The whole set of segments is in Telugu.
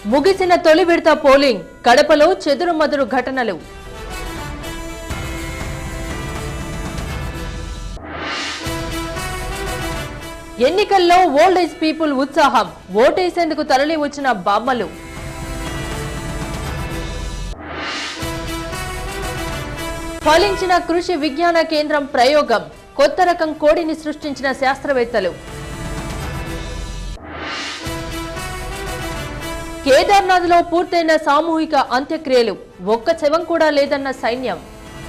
ముగిసిన తొలి విడత పోలింగ్ కడపలో చెదురుమదురు ఘటనలు ఎన్నికల్లో ఓల్డ్ ఏజ్ పీపుల్ ఉత్సాహం ఓటేసేందుకు తరలి వచ్చిన బామ్మలు ఫలించిన కృషి విజ్ఞాన కేంద్రం ప్రయోగం కొత్త రకం కోడిని సృష్టించిన శాస్త్రవేత్తలు కేదార్నాథ్లో పూర్తయిన సామూహిక అంత్యక్రియలు ఒక్క శవం కూడా లేదన్న సైన్యం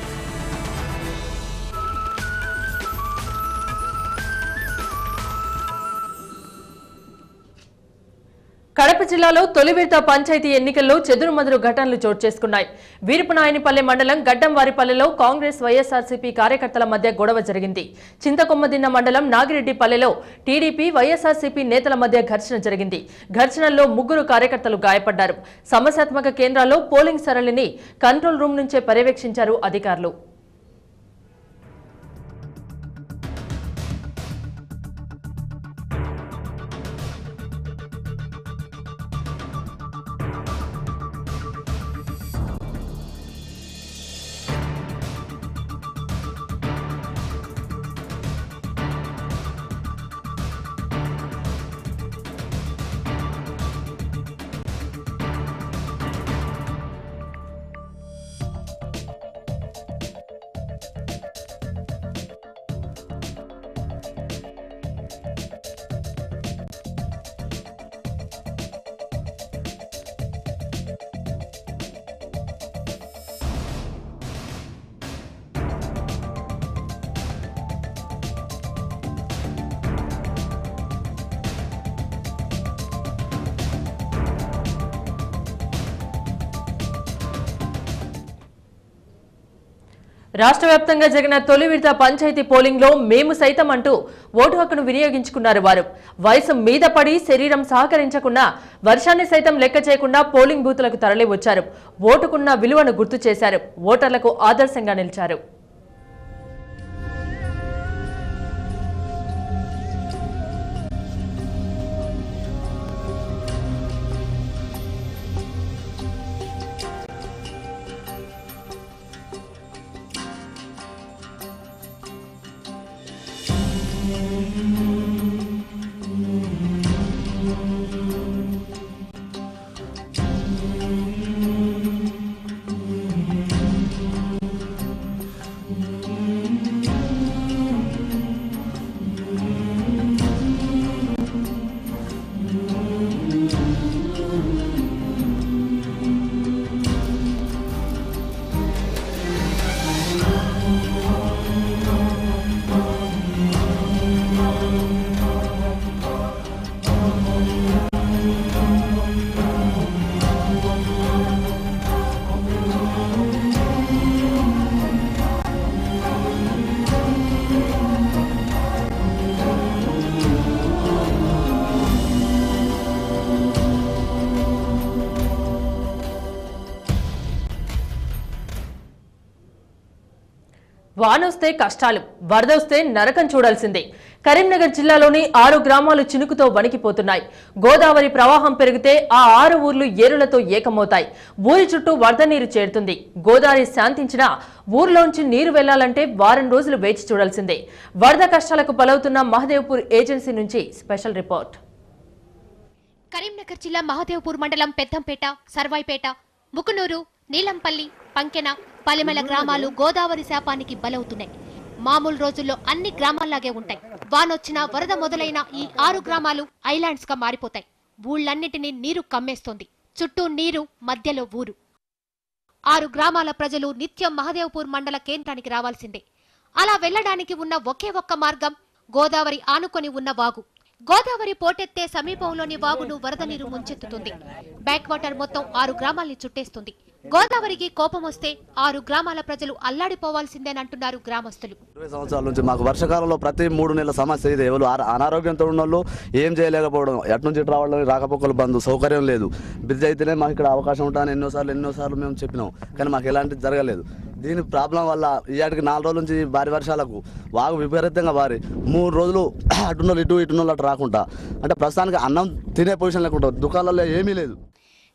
కడప జిల్లాలో తొలి విడత పంచాయతీ ఎన్నికల్లో చెదురుమదురు ఘటనలు చోటు చేసుకున్నాయి వీరపనాయనిపల్లె మండలం గడ్డంవారిపల్లెలో కాంగ్రెస్ వైఎస్ఆర్సీపీ కార్యకర్తల మధ్య గొడవ జరిగింది చింతకొమ్మదిన్న మండలం నాగిరెడ్డిపల్లెలో టీడీపీ వైఎస్ఆర్సీపీ నేతల మధ్య ఘర్షణ జరిగింది ఘర్షణల్లో ముగ్గురు కార్యకర్తలు గాయపడ్డారు సమస్యాత్మక కేంద్రాల్లో పోలింగ్ సరళిని కంట్రోల్ రూమ్ నుంచే పర్యవేక్షించారు అధికారులు రాష్ట్ర వ్యాప్తంగా జరిగిన తొలి విడత పంచాయతీ పోలింగ్ లో మేము సైతం అంటూ ఓటు హక్కును వినియోగించుకున్నారు వారు వయసు మీద పడి శరీరం సహకరించకుండా వర్షాన్ని సైతం లెక్క చేయకుండా పోలింగ్ బూతులకు తరలి వచ్చారు ఓటుకున్న విలువను గుర్తు చేశారు ఓటర్లకు ఆదర్శంగా నిలిచారు వానొస్తే కష్టాలు వరదొస్తే నరకం చూడాల్సిందే కరీంనగర్ జిల్లాలోని ఆరు గ్రామాలు చినుకుతో వణికిపోతున్నాయి గోదావరి ప్రవాహం పెరిగితే ఆ ఆరు ఊర్లు ఏరులతో ఏకమవుతాయి ఊరి చుట్టూ వరద నీరు చేరుతుంది గోదావరి శాంతించినా ఊర్లోంచి నీరు వెళ్లాలంటే వారం రోజులు వేచి చూడాల్సిందే వరద కష్టాలకు బలవుతున్న మహదేవ్పూర్ ఏజెన్సీ నుంచి స్పెషల్ రిపోర్ట్ కరీంనగర్ జిల్లా మహదేవ్పూర్ మండలం పెద్దంపేట సర్వాయిపేట ముకునూరు నీలంపల్లి పంకెన పలిమల గ్రామాలు గోదావరి శాపానికి బలవుతున్నాయి మామూలు రోజుల్లో అన్ని గ్రామాల్లాగే ఉంటాయి వానొచ్చినా వరద మొదలైన ఈ ఆరు గ్రామాలు ఐలాండ్స్ గా మారిపోతాయి ఊళ్ళన్నిటినీ నీరు కమ్మేస్తోంది చుట్టూ నీరు మధ్యలో ఊరు ఆరు గ్రామాల ప్రజలు నిత్యం మహదేవ్పూర్ మండల కేంద్రానికి రావాల్సిందే అలా వెళ్లడానికి ఉన్న ఒకే ఒక్క మార్గం గోదావరి ఆనుకొని ఉన్న వాగు గోదావరి పోటెత్తే సమీపంలోని వాగును వరద నీరు ముంచెత్తుతుంది బ్యాక్ వాటర్ మొత్తం ఆరు గ్రామాల్ని చుట్టేస్తుంది గోదావరికి కోపం వస్తే ఆరు గ్రామాల ప్రజలు అల్లాడిపోవాల్సిందేనంటున్నారు గ్రామస్తులు ఇరవై సంవత్సరాల నుంచి మాకు వర్షాకాలంలో ప్రతి మూడు నెలల సమస్య ఇది ఎవరు ఆ- అనారోగ్యంతో ఉన్న వాళ్ళు ఏం చేయలేకపోవడం ఎటు నుంచి ఇటు రావడం రాకపోకలు బంద్ సౌకర్యం లేదు బ్రిడ్జ్ అయితేనే మాకు ఇక్కడ అవకాశం ఉంటాయని ఎన్నోసార్లు ఎన్నోసార్లు మేము చెప్పినాం కానీ మాకు ఎలాంటిది జరగలేదు దీని ప్రాబ్లం వల్ల ఇవాటికి నాలుగు రోజుల నుంచి భారీ వర్షాలకు వాగు విపరీతంగా భారీ మూడు రోజులు అటున్నోళ్ళు ఇటు ఇటున్నోళ్ళు అటు రాకుండా అంటే ప్రస్తుతానికి అన్నం తినే పొజిషన్ లేకుండా దుకాణాల్లో ఏమీ లేదు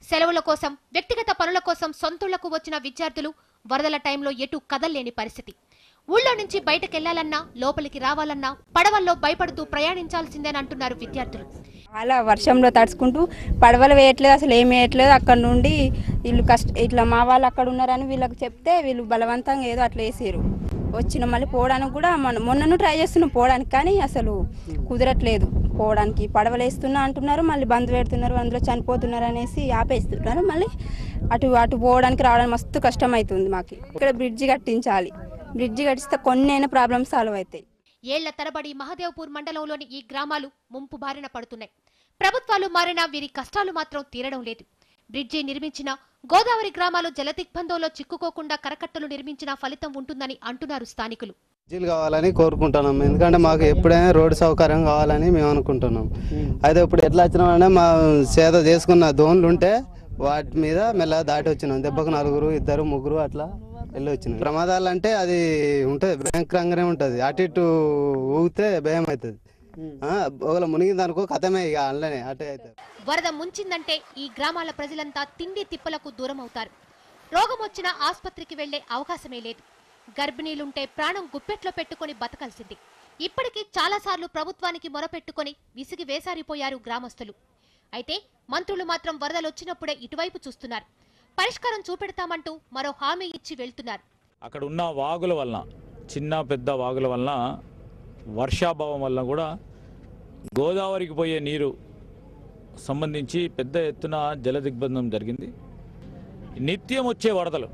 సెలవుల కోసం వ్యక్తిగత పనుల కోసం సొంతూళ్లకు వచ్చిన విద్యార్థులు వరదల టైంలో ఎటు కదల్లేని పరిస్థితి ఊళ్ళో నుంచి బయటకెళ్లాలన్నా లోపలికి రావాలన్నా పడవల్లో భయపడుతూ ప్రయాణించాల్సిందేనంటున్నారు విద్యార్థులు అలా వర్షంలో తడుచుకుంటూ పడవలు వేయట్లేదు అసలు ఏం వేయట్లేదు అక్కడ నుండి వీళ్ళు కష్ట ఇట్లా మా వాళ్ళు అక్కడ ఉన్నారని వీళ్ళకి చెప్తే వీళ్ళు బలవంతంగా ఏదో అట్లా వేసారు వచ్చిన మళ్ళీ పోవడానికి కూడా మొన్న మొన్నను ట్రై చేస్తున్నాం పోవడానికి కానీ అసలు కుదరట్లేదు పోవడానికి పడవలు వేస్తున్నా అంటున్నారు మళ్ళీ బంద్ పెడుతున్నారు అందులో చనిపోతున్నారు అనేసి ఆపేస్తున్నారు మళ్ళీ అటు అటు పోవడానికి రావడానికి మస్తు కష్టం అవుతుంది మాకు ఇక్కడ బ్రిడ్జి కట్టించాలి బ్రిడ్జి కట్టిస్తే కొన్ని అయినా ప్రాబ్లమ్స్ సాల్వ్ అవుతాయి ఏళ్ల తరబడి మహదేవ్పూర్ మండలంలోని ఈ గ్రామాలు ముంపు బారిన పడుతున్నాయి ప్రభుత్వాలు మారినా వీరి కష్టాలు మాత్రం తీరడం లేదు బ్రిడ్జి నిర్మించిన గోదావరి గ్రామాలు జలదిగ్బంధంలో చిక్కుకోకుండా కరకట్టలు నిర్మించిన ఫలితం ఉంటుందని అంటున్నారు స్థానికులు బ్రిడ్జిలు కావాలని కోరుకుంటున్నాం ఎందుకంటే మాకు ఎప్పుడైనా రోడ్డు సౌకర్యం కావాలని మేము అనుకుంటున్నాం అయితే ఇప్పుడు ఎట్లా వచ్చినామంటే మా సేద చేసుకున్న దోన్లు ఉంటే వాటి మీద మెల్లగా దాటి వచ్చినాం దెబ్బకు నలుగురు ఇద్దరు ముగ్గురు అట్లా వెళ్ళి వచ్చినాం ప్రమాదాలు అంటే అది ఉంటుంది భయంకరంగానే ఉంటుంది అటు ఇటు ఊగితే భయం అవుతుంది ఒకవేళ మునిగింది అనుకో కథమే ఇక అందులోనే అటే అవుతుంది వరద ముంచిందంటే ఈ గ్రామాల ప్రజలంతా తిండి తిప్పలకు దూరం అవుతారు రోగం వచ్చినా ఆస్పత్రికి వెళ్లే అవకాశమే లేదు గర్భిణీలుంటే ప్రాణం గుప్పెట్లో పెట్టుకొని బతకాల్సింది ఇప్పటికీ చాలాసార్లు ప్రభుత్వానికి మొరపెట్టుకొని విసిగి వేసారిపోయారు గ్రామస్తులు అయితే మంత్రులు మాత్రం వరదలొచ్చినప్పుడే ఇటువైపు చూస్తున్నారు పరిష్కారం చూపెడతామంటూ మరో హామీ ఇచ్చి వెళ్తున్నారు అక్కడ ఉన్న వాగుల వలన చిన్న పెద్ద వాగుల వలన వర్షాభావం వలన కూడా గోదావరికి పోయే నీరు సంబంధించి పెద్ద ఎత్తున జల దిగ్బంధం జరిగింది నిత్యం వచ్చే వరదలు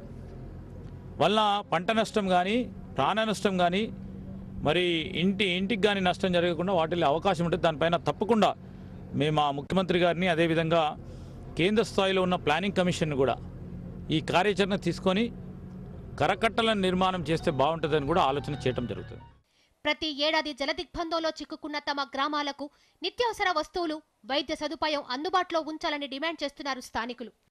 వలన పంట నష్టం కానీ ప్రాణ నష్టం కానీ మరి ఇంటి ఇంటికి కానీ నష్టం జరగకుండా వాటిల్లో అవకాశం ఉంటుంది దానిపైన తప్పకుండా మేము ఆ ముఖ్యమంత్రి గారిని అదేవిధంగా కేంద్ర స్థాయిలో ఉన్న ప్లానింగ్ కమిషన్ కూడా ఈ కార్యాచరణ తీసుకొని కరకట్టలను నిర్మాణం చేస్తే బాగుంటుందని కూడా ఆలోచన చేయడం జరుగుతుంది ప్రతి ఏడాది జలదిగ్బంధంలో చిక్కుకున్న తమ గ్రామాలకు నిత్యావసర వస్తువులు వైద్య సదుపాయం అందుబాటులో ఉంచాలని డిమాండ్ చేస్తున్నారు స్థానికులు